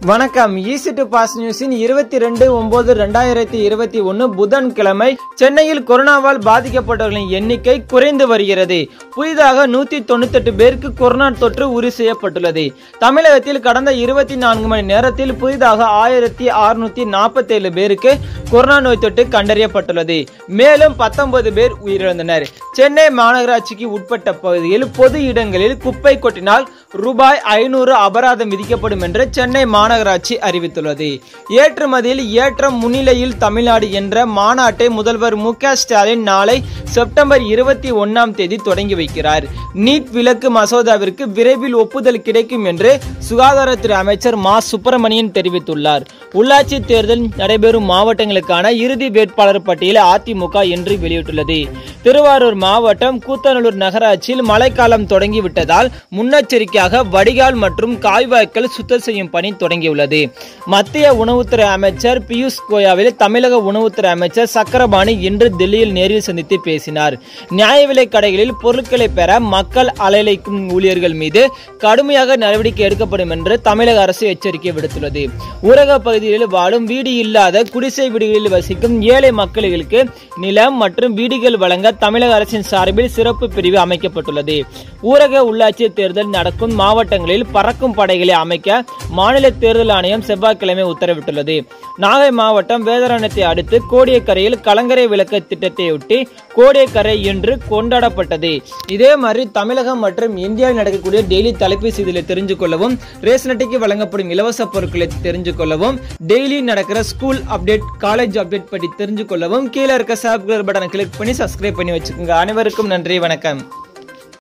வணக்கம் easy to pass நியூஸின் இருபத்தி ரெண்டு ஒன்பது ரெண்டாயிரத்தி இருபத்தி ஒன்னு புதன்கிழமை சென்னையில் கொரோனாவால் பாதிக்கப்பட்டவர்களின் எண்ணிக்கை குறைந்து வருகிறது புதிதாக நூத்தி தொண்ணூத்தெட்டு பேருக்கு கொரோனா தொற்று உறுதி செய்யப்பட்டுள்ளது தமிழகத்தில் கடந்த இருபத்தி நான்கு மணி நேரத்தில் புதிதாக ஆயிரத்தி அறுநூத்தி நாற்பத்தி ஏழு பேருக்கு கொரோனா நோய் தொற்று கண்டறியப்பட்டுள்ளது மேலும் பத்தொன்பது பேர் உயிரிழந்தனர் சென்னை மாநகராட்சிக்கு உட்பட்ட பகுதியில் பொது இடங்களில் குப்பை கொட்டினால் ரூபாய் ஐநூறு அபராதம் விதிக்கப்படும் என்று சென்னை மாநகராட்சி அறிவித்துள்ளது ஏற்றுமதியில் ஏற்றம் முன்னிலையில் தமிழ்நாடு என்ற மாநாட்டை முதல்வர் மு க ஸ்டாலின் நாளை செப்டம்பர் இருபத்தி ஒன்னாம் தேதி தொடங்கி வைக்கிறார் நீட் விலக்கு மசோதாவிற்கு விரைவில் ஒப்புதல் கிடைக்கும் என்று சுகாதாரத்துறை அமைச்சர் மா சுப்பிரமணியன் தெரிவித்துள்ளார் உள்ளாட்சி தேர்தல் நடைபெறும் மாவட்டங்களுக்கான இறுதி வேட்பாளர் பட்டியலை அதிமுக இன்று வெளியிட்டுள்ளது திருவாரூர் மாவட்டம் கூத்தநல்லூர் நகராட்சியில் மழைக்காலம் தொடங்கிவிட்டதால் முன்னெச்சரிக்கையாக வடிகால் மற்றும் கால்வாய்க்கள் சுத்தம் செய்யும் பணி தொடங்கியுள்ளது மத்திய உணவுத்துறை அமைச்சர் பியூஷ் கோயாவில் தமிழக உணவுத்துறை அமைச்சர் சக்கரபாணி இன்று டெல்லியில் நேரில் சந்தித்து பேசினார் நியாய விலைக் கடைகளில் பொருட்களை பெற மக்கள் அலையலைக்கும் ஊழியர்கள் மீது கடுமையாக நடவடிக்கை எடுக்கப்படும் என்று தமிழக அரசு எச்சரிக்கை விடுத்துள்ளது ஊரக பகுதிகளில் வாழும் வீடு இல்லாத குடிசை வீடுகளில் வசிக்கும் ஏழை மக்களுக்கு நிலம் மற்றும் வீடுகள் வழங்க தமிழக அரசின் சார்பில் சிறப்பு பிரிவு அமைக்கப்பட்டுள்ளது ஊரக உள்ளாட்சி தேர்தல் நடக்கும் மாவட்டங்களில் பறக்கும் படைகளை அமைக்க மாநில தேர்தல் ஆணையம் செவ்வாய்க்கிழமை உத்தரவிட்டுள்ளது நாகை மாவட்டம் வேதாரண்யத்தை அடுத்து கோடியக்கரையில் கலங்கரை விளக்க திட்டத்தையொட்டி கோடியக்கரை இன்று கொண்டாடப்பட்டது இதே மாதிரி தமிழகம் மற்றும் இந்தியாவில் நடக்கக்கூடிய டெய்லி தலைப்பு செய்திகளை தெரிஞ்சு கொள்ளவும் ரேஷன் அட்டைக்கு வழங்கப்படும் இலவச பொருட்களை தெரிஞ்சு கொள்ளவும் டெய்லி நடக்கிற ஸ்கூல் அப்டேட் காலேஜ் அப்டேட் பற்றி தெரிஞ்சு கொள்ளவும் கீழே இருக்க சப்ஸ்கிரைப் பட்டனை கிளிக் பண்ணி சப்ஸ்கிரைப் பண்ணி வச்சுக்கோங்க அனைவருக்கும் நன்றி வணக்கம்